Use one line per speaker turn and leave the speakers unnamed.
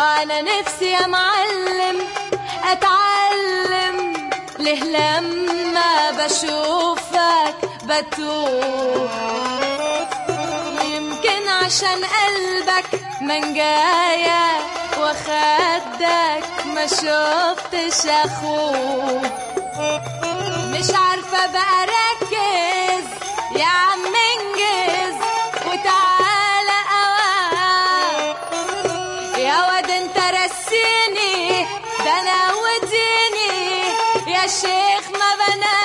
انا نفسي يا معلم اتعلم ليه لما بشوفك بتوه يمكن عشان قلبك منجايا وخدك ما شفتش اخوه مش عارفة بقى ركز يا عم انجز وتعالى اوام يا واد انت رسيني ده انا وديني يا شيخ ما بنام